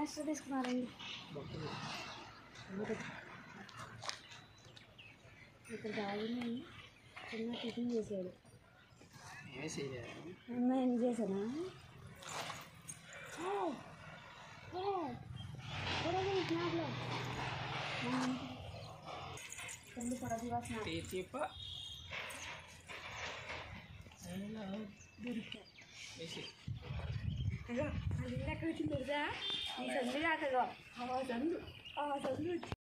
extra తీసుకున్నారండి ఇక్కడ రాజుని చిన్న టిఫిన్ చేశాడు అమ్మ ఏం చేశానా తల్లి పొడవు వాసన తీర్చిప్ప దొరికా వేసి అయ్యో అది ఎక్కడ వచ్చింది తెలుసా ఈ సందు కాకగో ఆ సందు ఆ సందు వచ్చి